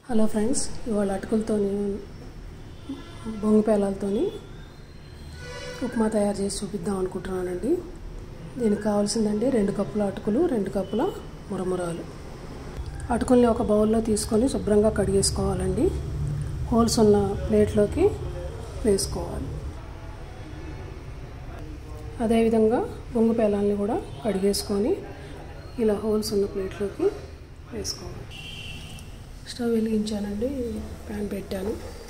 hello friends ఇవాళ అటుకులతోని బొంగు పేలాలతోని ఉప్మా తయారు చేసి చూపిద్దాం అనుకుంటున్నానండి దీనికి కావాల్సిందండి రెండు కప్పుల అటుకులు రెండు కప్పుల మురమురాలు అటుకుల్ని ఒక బౌల్లో తీసుకొని శుభ్రంగా కడిగేసుకోవాలండి హోల్స్ ఉన్న ప్లేట్లోకి వేసుకోవాలి అదేవిధంగా బొంగు పేలాల్ని కూడా కడిగేసుకొని ఇలా హోల్స్ ఉన్న ప్లేట్లోకి వేసుకోవాలి స్టవ్ వెలిగించానండి ప్యాన్ పెట్టాను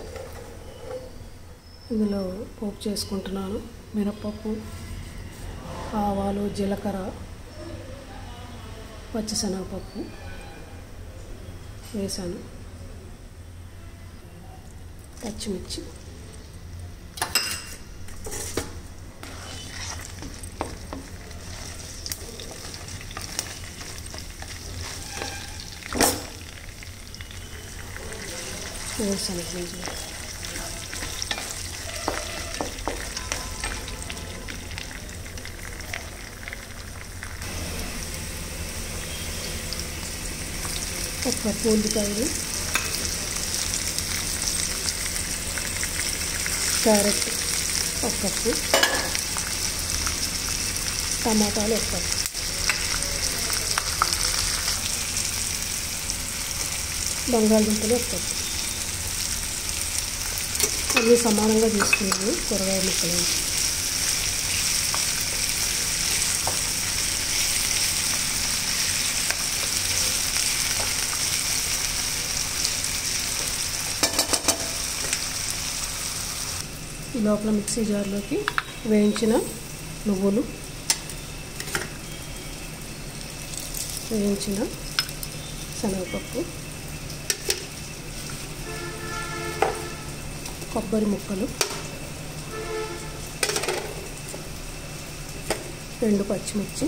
ఇందులో పోపు చేసుకుంటున్నాను మినప్పప్పు ఆవాలు జీలకర్ర పచ్చిశనగపప్పు వేసాను పచ్చిమిర్చి వేసాను గింజలు ఒక కప్పు ఉల్లిపాయలు క్యారెట్ ఒక కప్పు టమాటాలు ఒక కప్పు బంగాళదుంపలు ఒక కప్పు అన్నీ సమానంగా తీసుకున్నాను కూరగాయ ముక్కలు ఈ లోపల మిక్సీ జార్లోకి వేయించిన నువ్వులు వేయించిన శనగపప్పు కొబ్బరి ముక్కలు రెండు పచ్చిమిర్చి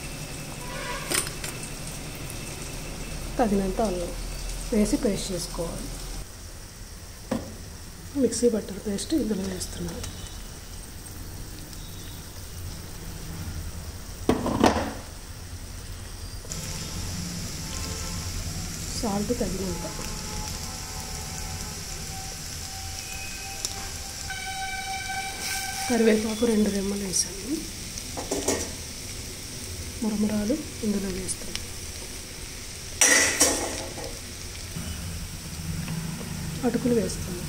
తగినంత అల్లం వేసి పేస్ట్ చేసుకోవాలి మిక్సీ బట్టర్ పేస్ట్ ఇందులో వేస్తున్నాను సాల్ట్ తగినంత కరివేపాకు రెండు రెమ్మలు వేసాను మురమురాలు ఇందులో వేస్తాను అటుకులు వేస్తాను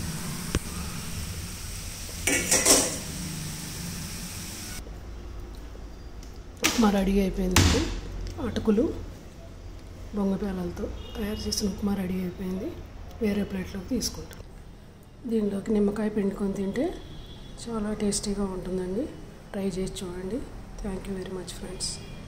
ఉప్మా రెడీ అయిపోయిందండి అటుకులు బొంగపేలలతో తయారు చేసిన ఉప్మా రెడీ అయిపోయింది వేరే ప్లేట్లోకి తీసుకుంటాం దీనిలోకి నిమ్మకాయ పిండుకొని తింటే చాలా టేస్టీగా ఉంటుందండి ట్రై చేసి చూడండి thank you very much friends